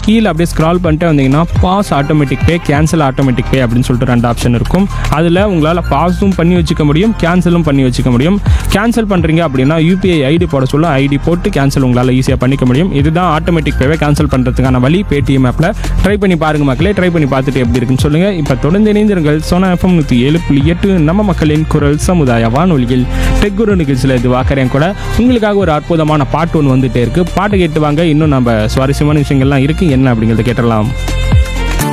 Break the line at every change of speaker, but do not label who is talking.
கீழே அப்படியே ஸ்க்ரால் பண்ணிட்டு வந்தீங்கன்னா boss automatic pay cancel automatic pay அப்படின்னு சொல்லிட்டு ரெண்டு ஆப்ஷன் இருக்கும் அதில் உங்களால் பாஸும் பண்ணி வச்சுக்க முடியும் கேன்சலும் பண்ணி வச்சுக்க முடியும் கேன்சல் பண்ணுறீங்க அப்படின்னா யூபிஐ ஐடி போட சொல்ல ஐடி போட்டு கேன்சல் உங்களால் ஈஸியாக பண்ணிக்க முடியும் இதுதான் ஆட்டோமேட்டிக் பேவை கேன்சல் பண்ணுறதுக்கான வழி பேடிஎம் ஆப்பில் ட்ரை பண்ணி பாருங்க மக்களே ட்ரை பண்ணி பார்த்துட்டு எப்படி இருக்குன்னு சொல்லுங்கள் இப்போ தொடர்ந்து இணைந்திருங்கள் சோனா எஃப்எம் நூற்றி ஏழு புள்ளி எட்டு நம்ம மக்களின் குரல் சமுதாய வானொலியில் டெக்குரு நிகழ்ச்சியில் இது வாக்கறேன் கூட உங்களுக்காக ஒரு அற்புதமான பாட்டு ஒன்று வந்துட்டே இருக்கு பாட்டு கேட்டு வாங்க இன்னும் நம்ம சுவாரஸ்யமான விஷயங்கள்லாம் இருக்கு என்ன அப்படிங்கிறத கேட்டலாம்